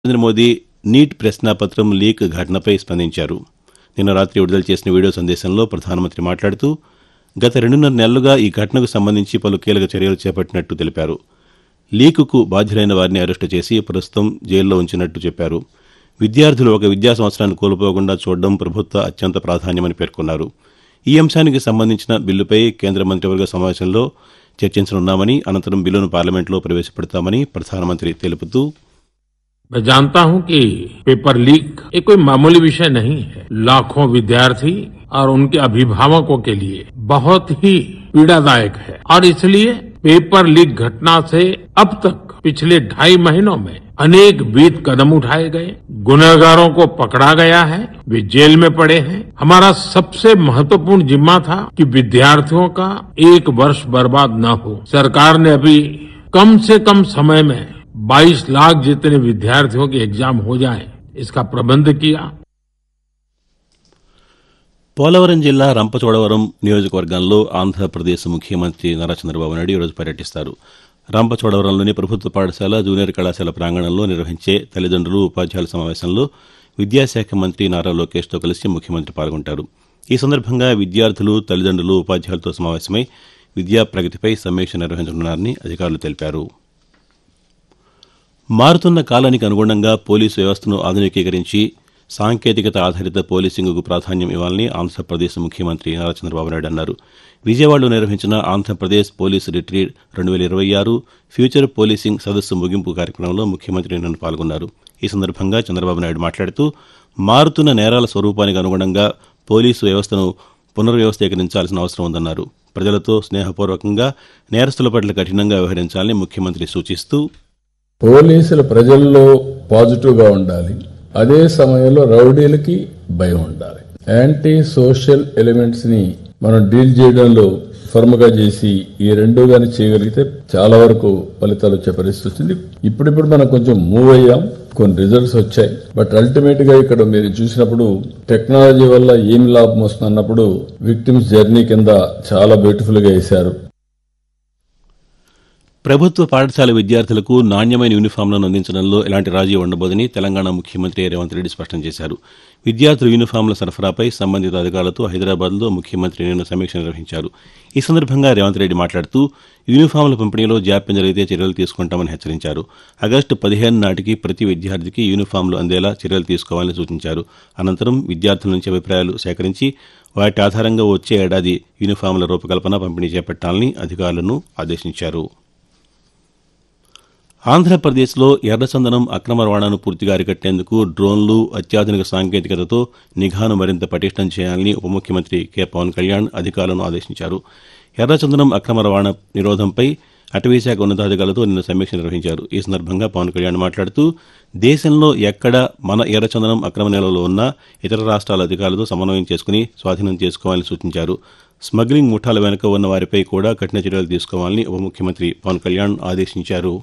Narendra Modi NEET ప్రశ్నాపత్రం leak ఘటనపై స్పందించారు నిన్న రాత్రి విడుదల చేసిన వీడియో సందేశంలో ప్రధానమంత్రి మాట్లాడుతూ గత రెండున్నర నెలలుగా ఈ ఘటనకు సంబంధించి పలు కీలక చర్యలు చేపట్టినట్టు తెలిపారు లీకుకు బాధ్యులైన వారిని అరెస్టు చేసి ప్రస్తుతం జైల్లో ఉంచినట్టు చెప్పారు విద్యార్థులు ఒక విద్యా సంవత్సరాన్ని కోల్పోకుండా చూడడం ప్రభుత్వ అత్యంత ప్రాధాన్యమని పేర్కొన్నారు ఈ అంశానికి సంబంధించిన బిల్లుపై కేంద్ర మంత్రివర్గ సమావేశంలో చర్చించనున్నామని అనంతరం బిల్లును పార్లమెంట్లో ప్రవేశపెడతామని ప్రధానమంత్రి తెలుపుతూ मैं जानता हूं कि पेपर लीक ये कोई मामूली विषय नहीं है लाखों विद्यार्थी और उनके अभिभावकों के लिए बहुत ही पीड़ादायक है और इसलिए पेपर लीक घटना से अब तक पिछले ढाई महीनों में अनेक विध कदम उठाए गए गुनहगारों को पकड़ा गया है वे जेल में पड़े हैं हमारा सबसे महत्वपूर्ण जिम्मा था कि विद्यार्थियों का एक वर्ष बर्बाद न हो सरकार ने अभी कम से कम समय में 22 लाख जितने विद्यार्थियों के एग्जाम हो जाए इसका प्रबंध किया పోలవరం జిల్లా రంపచోడవరం నియోజకవర్గంలో ఆంధ్రప్రదేశ్ ముఖ్యమంత్రి నారా చంద్రబాబు నాయుడు ఈరోజు పర్యటిస్తారు రంపచోడవరంలోని ప్రభుత్వ పాఠశాల జూనియర్ కళాశాల ప్రాంగణంలో నిర్వహించే తల్లిదండ్రులు ఉపాధ్యాయుల సమావేశంలో విద్యాశాఖ మంత్రి నారా లోకేష్తో కలిసి ముఖ్యమంత్రి పాల్గొంటారు ఈ సందర్భంగా విద్యార్థులు తల్లిదండ్రులు ఉపాధ్యాయులతో సమావేశమై విద్యా ప్రగతిపై సమీక్ష నిర్వహించనున్నారని అధికారులు తెలిపారు మారుతున్న కాలానికి అనుగుణంగా పోలీసు వ్యవస్థను ఆధునికీకరించి సాంకేతికత ఆధారిత పోలీసింగ్కు ప్రాధాన్యం ఇవ్వాలని ఆంధ్రప్రదేశ్ ముఖ్యమంత్రి నారా చంద్రబాబు నాయుడు అన్నారు విజయవాడలో నిర్వహించిన ఆంధ్రప్రదేశ్ పోలీసు రిట్రీట్ రెండు వేల ఇరవై ఆరు ఫ్యూచర్ పోలీసింగ్ సదస్సు ముగింపు కార్యక్రమంలో ముఖ్యమంత్రి నిన్న పాల్గొన్నారు ఈ సందర్భంగా చంద్రబాబు నాయుడు మాట్లాడుతూ మారుతున్న నేరాల స్వరూపానికి అనుగుణంగా పోలీసు వ్యవస్థను పునర్వ్యవస్థీకరించాల్సిన అవసరం ఉందన్నారు ప్రజలతో స్నేహపూర్వకంగా నేరస్తుల పట్ల కఠినంగా వ్యవహరించాలని ముఖ్యమంత్రి సూచిస్తూ పోలీసులు ప్రజల్లో పాజిటివ్ గా ఉండాలి అదే సమయంలో రౌడీలకి భయం ఉండాలి యాంటీ సోషల్ ఎలిమెంట్స్ ని మనం డీల్ చేయడంలో ఫర్మ్ గా చేసి ఈ రెండు గాని చేయగలిగితే చాలా వరకు ఫలితాలు వచ్చే పరిస్థితి వచ్చింది ఇప్పుడిప్పుడు మనం కొంచెం మూవ్ అయ్యాం కొన్ని రిజల్ట్స్ వచ్చాయి బట్ అల్టిమేట్ గా ఇక్కడ మీరు చూసినప్పుడు టెక్నాలజీ వల్ల ఏం లాభం వస్తుంది అన్నప్పుడు విక్టిమ్స్ జర్నీ కింద చాలా బ్యూటిఫుల్ గా వేశారు ప్రభుత్వ పాఠశాల విద్యార్థులకు నాణ్యమైన యూనిఫామ్లను అందించడంలో ఎలాంటి రాజీ ఉండబోదని తెలంగాణ ముఖ్యమంత్రి రేవంత్ రెడ్డి స్పష్టం చేశారు విద్యార్థుల యూనిఫామ్ల సరఫరాపై సంబంధిత అధికారులతో హైదరాబాద్లో ముఖ్యమంత్రి నిన్న సమీక్ష నిర్వహించారు ఈ సందర్భంగా రేవంత్ రెడ్డి మాట్లాడుతూ యూనిఫామ్ల పంపిణీలో జాప్యం జరిగితే చర్యలు తీసుకుంటామని హెచ్చరించారు ఆగస్టు పదిహేను నాటికి ప్రతి విద్యార్థికి యూనిఫామ్లు అందేలా చర్యలు తీసుకోవాలని సూచించారు అనంతరం విద్యార్థుల నుంచి అభిప్రాయాలు సేకరించి వాటి ఆధారంగా వచ్చే ఏడాది యూనిఫామ్ల రూపకల్పన పంపిణీ చేపట్టాలని అధికారులను ఆదేశించారు ఆంధ్రప్రదేశ్లో ఎర్రచందనం అక్రమ రవాణాను పూర్తిగా అరికట్టేందుకు డ్రోన్లు అత్యాధునిక సాంకేతికతతో నిఘాను మరింత పటిష్టం చేయాలని ఉప ముఖ్యమంత్రి కె పవన్ కళ్యాణ్ అధికారులను ఆదేశించారు ఎర్రచందనం అక్రమ రవాణా నిరోధంపై అటవీశాఖ ఉన్నతాధికారులతో నిన్న సమీక్ష నిర్వహించారు ఈ సందర్భంగా పవన్ కళ్యాణ్ మాట్లాడుతూ దేశంలో ఎక్కడ మన ఎర్రచందనం అక్రమ నిల్వలో ఉన్నా ఇతర రాష్ట్రాల అధికారులతో సమన్వయం చేసుకుని స్వాధీనం చేసుకోవాలని సూచించారు స్మగ్లింగ్ ముఠాల వెనుక ఉన్న వారిపై కూడా కఠిన చర్యలు తీసుకోవాలని ఉప ముఖ్యమంత్రి పవన్ కళ్యాణ్ ఆదేశించారు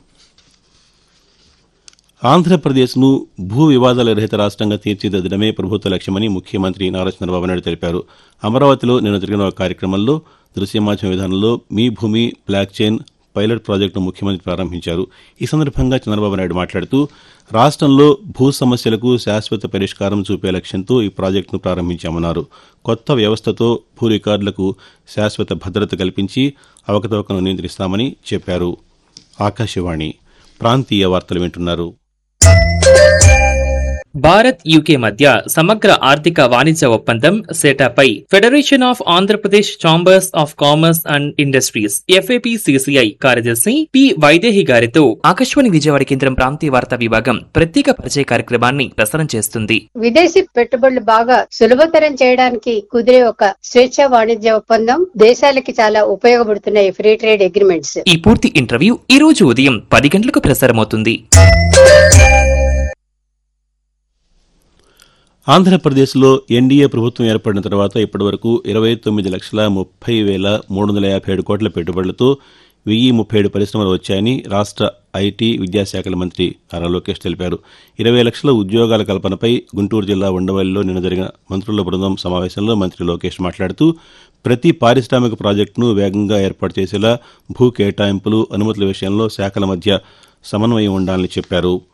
ఆంధ్రప్రదేశ్ను భూ వివాదాల రహిత రాష్ట్రంగా తీర్చిదిద్దడమే ప్రభుత్వ లక్ష్యమని ముఖ్యమంత్రి నారా చంద్రబాబు నాయుడు తెలిపారు అమరావతిలో నిన్న జరిగిన ఒక కార్యక్రమంలో దృశ్య మాధ్యమ విధానంలో మీ భూమి బ్లాక్ చైన్ పైలట్ ప్రాజెక్టును ముఖ్యమంత్రి ప్రారంభించారు ఈ సందర్భంగా చంద్రబాబు నాయుడు మాట్లాడుతూ రాష్ట్రంలో భూ సమస్యలకు శాశ్వత పరిష్కారం చూపే లక్ష్యంతో ఈ ప్రాజెక్టును ప్రారంభించామన్నారు కొత్త వ్యవస్థతో భూ రికార్డులకు శాశ్వత భద్రత కల్పించి అవకతవకను నియంత్రిస్తామని చెప్పారు ఆకాశవాణి ప్రాంతీయ వార్తలు వింటున్నారు భారత్ యూకే మధ్య సమగ్ర ఆర్థిక వాణిజ్య ఒప్పందం సెటాపై federation of Andhra Pradesh chambers of commerce and industries FAPCCI కార్యదర్శి పి వైదేహి గారితో ఆకాశవాణి విజయవాడ కేంద్రం ప్రాంతీయ వార్తా విభాగం ప్రత్యేక పరిచయ కార్యక్రమాన్ని ప్రసారం చేస్తుంది విదేశీ పెట్టుబడులు బాగా సులభతరం చేయడానికి కుదిరే ఒక స్వేచ్ఛ వాణిజ్య ఒప్పందం దేశాలకి చాలా ఉపయోగపడుతున్నాయి ఫ్రీ ట్రేడ్ అగ్రిమెంట్స్ ఈ పూర్తి ఇంటర్వ్యూ ఈ రోజు ఉదయం పది గంటలకు ప్రసారమవుతుంది ఆంధ్రప్రదేశ్లో ఎన్డీఏ ప్రభుత్వం ఏర్పడిన తర్వాత ఇప్పటివరకు ఇరవై తొమ్మిది లక్షల ముప్పై వేల మూడు వందల యాభై ఏడు కోట్ల పెట్టుబడులతో వెయ్యి ముప్పై ఏడు పరిశ్రమలు వచ్చాయని రాష్ట్ర ఐటీ విద్యాశాఖల మంత్రి నారా లోకేష్ తెలిపారు ఇరవై లక్షల ఉద్యోగాల కల్పనపై గుంటూరు జిల్లా ఉండవల్లిలో నిన్న జరిగిన మంత్రుల బృందం సమావేశంలో మంత్రి లోకేష్ మాట్లాడుతూ ప్రతి పారిశ్రామిక ప్రాజెక్టును వేగంగా ఏర్పాటు చేసేలా భూ కేటాయింపులు అనుమతుల విషయంలో శాఖల మధ్య సమన్వయం ఉండాలని చెప్పారు